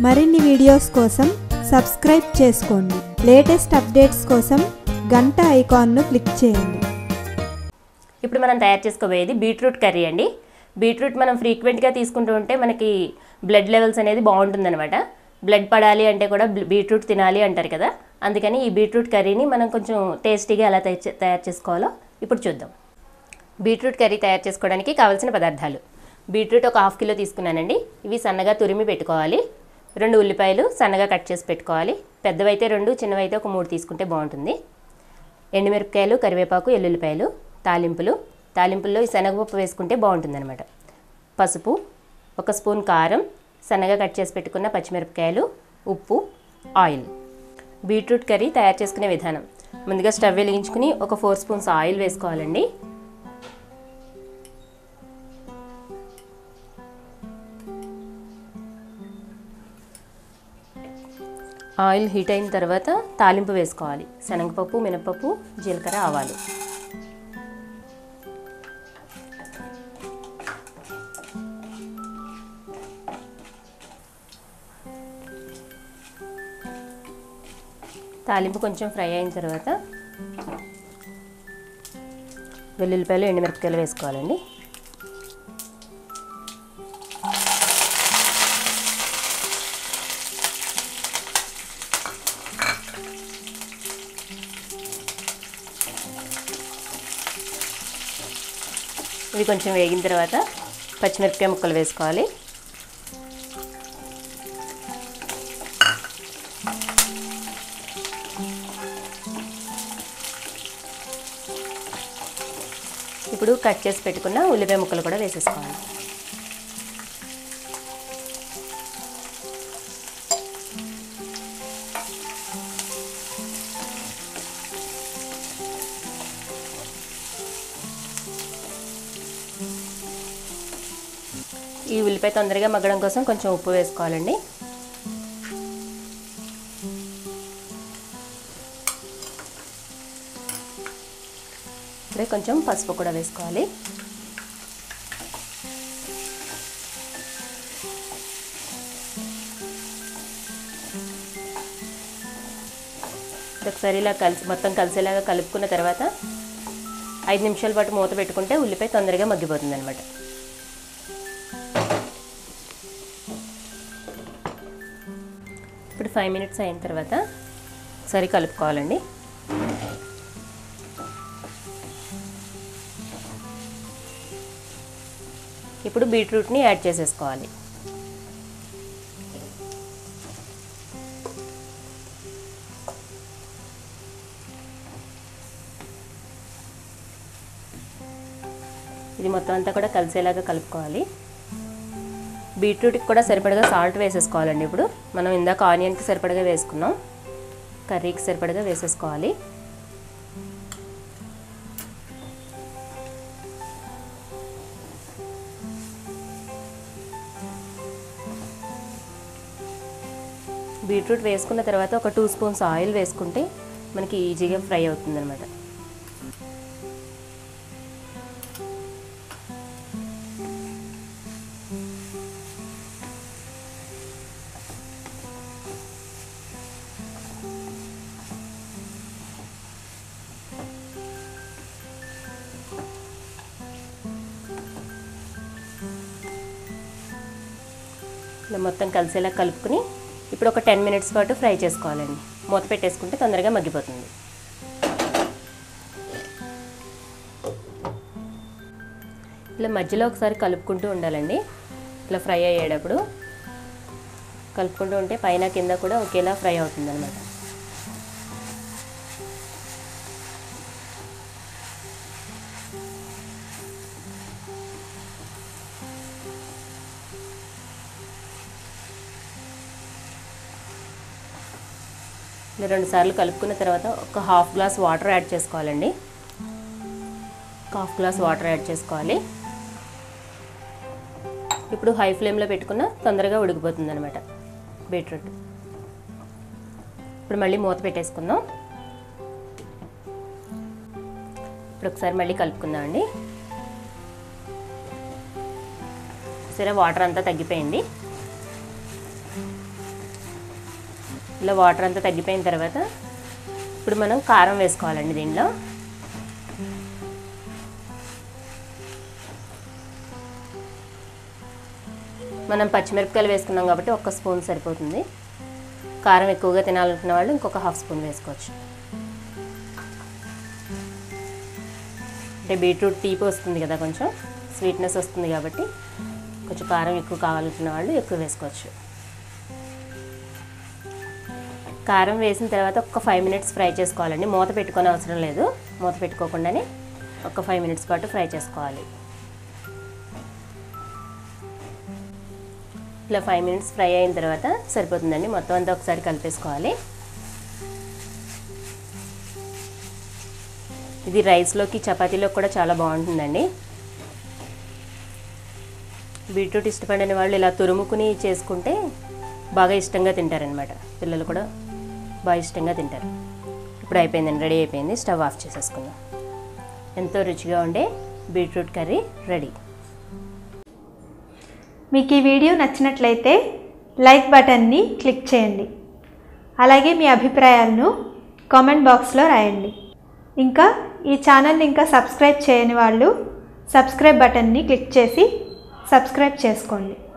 మరిన్ని వీడియోస్ కోసం సబ్స్క్రైబ్ చేసుకోండి లేటెస్ట్ అప్డేట్స్ కోసం గంట ఐకాన్ను క్లిక్ చేయండి ఇప్పుడు మనం తయారు చేసుకోబోయేది బీట్రూట్ కర్రీ అండి బీట్రూట్ మనం ఫ్రీక్వెంట్గా తీసుకుంటూ ఉంటే మనకి బ్లడ్ లెవెల్స్ అనేది బాగుంటుందన్నమాట బ్లడ్ పడాలి అంటే కూడా బ్ల- బీట్రూట్ తినాలి అంటారు కదా అందుకని ఈ బీట్రూట్ కర్రీని మనం కొంచెం టేస్టీగా ఎలా తయారు చే- తయారు చేసుకోవాలో ఇప్పుడు చూద్దాం బీట్రూట్ కర్రీ తయారు చేసుకోవడానికి కావాల్సిన పదార్థాలు బీట్రూట్ ఒక హాఫ్ కిలో తీసుకున్నానండి ఇవి సన్నగా తురిమి పెట్టుకోవాలి రెండు ఉల్లిపాయలు సన్నగా కట్ చేసి పెట్టుకోవాలి పెద్దవైతే రెండు చిన్నవైతే ఒక మూడు తీసుకుంటే బాగుంటుంది ఎండుమిరపకాయలు కరివేపాకు ఎల్లుల్లిపాయలు తాలింపులు తాలింపుల్లో ఈ శనగపప్పు వేసుకుంటే బాగుంటుందన్నమాట పసుపు ఒక స్పూన్ కారం సన్నగా కట్ చేసి పెట్టుకున్న పచ్చిమిరపకాయలు ఉప్పు ఆయిల్ బీట్రూట్ కర్రీ తయారు చేసుకునే విధానం ముందుగా స్టవ్ వెలిగించుకుని ఒక ఫోర్ స్పూన్స్ ఆయిల్ వేసుకోవాలండి ఆయిల్ హీట్ అయిన తర్వాత తాలింపు వేసుకోవాలి శనగపప్పు మినపప్పు జీలకర్ర ఆవాలు తాలింపు కొంచెం ఫ్రై అయిన తర్వాత వెల్లుల్లిపాయలు ఎండుమిరపకాయలు వేసుకోవాలండి ఇవి కొంచెం వేగిన తర్వాత పచ్చిమిరపకాయ ముక్కలు వేసుకోవాలి ఇప్పుడు కట్ చేసి పెట్టుకున్న ఉల్లిపాయ ముక్కలు కూడా వేసేసుకోవాలి ఈ ఉల్లిపాయ తొందరగా మగ్గడం కోసం కొంచెం ఉప్పు వేసుకోవాలండి ఇప్పుడే కొంచెం పసుపు కూడా వేసుకోవాలి ఇది ఒకసారి ఇలా కలిసి మొత్తం కలిసేలాగా కలుపుకున్న తర్వాత ఐదు నిమిషాల పాటు మూత పెట్టుకుంటే ఉల్లిపాయ తొందరగా మగ్గిపోతుంది అనమాట ఇప్పుడు ఫైవ్ మినిట్స్ అయిన తర్వాత ఒకసారి కలుపుకోవాలండి ఇప్పుడు బీట్రూట్ని యాడ్ చేసేసుకోవాలి ఇది మొత్తం అంతా కూడా కలిసేలాగా కలుపుకోవాలి బీట్రూట్కి కూడా సరిపడగా సాల్ట్ వేసేసుకోవాలండి ఇప్పుడు మనం ఇందాక ఆనియన్కి సరిపడగా వేసుకున్నాం కర్రీకి సరిపడగా వేసేసుకోవాలి బీట్రూట్ వేసుకున్న తర్వాత ఒక టూ స్పూన్స్ ఆయిల్ వేసుకుంటే మనకి ఈజీగా ఫ్రై అవుతుందన్నమాట ఇలా మొత్తం కలిసేలా కలుపుకుని ఇప్పుడు ఒక టెన్ మినిట్స్ పాటు ఫ్రై చేసుకోవాలండి మూత పెట్టేసుకుంటే తొందరగా మగ్గిపోతుంది ఇలా మధ్యలో ఒకసారి కలుపుకుంటూ ఉండాలండి ఇట్లా ఫ్రై అయ్యేటప్పుడు కలుపుకుంటూ ఉంటే పైన కింద కూడా ఒకేలా ఫ్రై అవుతుంది అనమాట ఇలా రెండు సార్లు కలుపుకున్న తర్వాత ఒక హాఫ్ గ్లాస్ వాటర్ యాడ్ చేసుకోవాలండి ఒక హాఫ్ గ్లాస్ వాటర్ యాడ్ చేసుకోవాలి ఇప్పుడు హై ఫ్లేమ్లో పెట్టుకున్న తొందరగా ఉడికిపోతుంది అనమాట బీట్రూట్ ఇప్పుడు మళ్ళీ మూత పెట్టేసుకుందాం ఇప్పుడు ఒకసారి మళ్ళీ కలుపుకుందాం అండి సరే వాటర్ అంతా తగ్గిపోయింది ఇలా వాటర్ అంతా తగ్గిపోయిన తర్వాత ఇప్పుడు మనం కారం వేసుకోవాలండి దీనిలో మనం పచ్చిమిరపకాయలు వేసుకున్నాం కాబట్టి ఒక్క స్పూన్ సరిపోతుంది కారం ఎక్కువగా తినాలనుకున్న వాళ్ళు ఇంకొక హాఫ్ స్పూన్ వేసుకోవచ్చు అంటే బీట్రూట్ తీపి వస్తుంది కదా కొంచెం స్వీట్నెస్ వస్తుంది కాబట్టి కొంచెం కారం ఎక్కువ కావాలనుకున్న వాళ్ళు ఎక్కువ వేసుకోవచ్చు కారం వేసిన తర్వాత ఒక ఫైవ్ మినిట్స్ ఫ్రై చేసుకోవాలండి మూత పెట్టుకొని అవసరం లేదు మూత పెట్టుకోకుండానే ఒక ఫైవ్ మినిట్స్ పాటు ఫ్రై చేసుకోవాలి ఇట్లా ఫైవ్ మినిట్స్ ఫ్రై అయిన తర్వాత సరిపోతుందండి మొత్తం అంతా ఒకసారి కలిపేసుకోవాలి ఇది రైస్లోకి చపాతీలోకి కూడా చాలా బాగుంటుందండి బీట్రూట్ ఇష్టపడని వాళ్ళు ఇలా తురుముకుని చేసుకుంటే బాగా ఇష్టంగా తింటారనమాట పిల్లలు కూడా బాగా ఇష్టంగా తింటారు ఇప్పుడు అయిపోయిందండి రెడీ అయిపోయింది స్టవ్ ఆఫ్ చేసేసుకుందాం ఎంతో రుచిగా ఉండే బీట్రూట్ కర్రీ రెడీ మీకు ఈ వీడియో నచ్చినట్లయితే లైక్ బటన్ని క్లిక్ చేయండి అలాగే మీ అభిప్రాయాలను కామెంట్ బాక్స్లో రాయండి ఇంకా ఈ ఛానల్ని ఇంకా సబ్స్క్రైబ్ చేయని వాళ్ళు సబ్స్క్రైబ్ బటన్ని క్లిక్ చేసి సబ్స్క్రైబ్ చేసుకోండి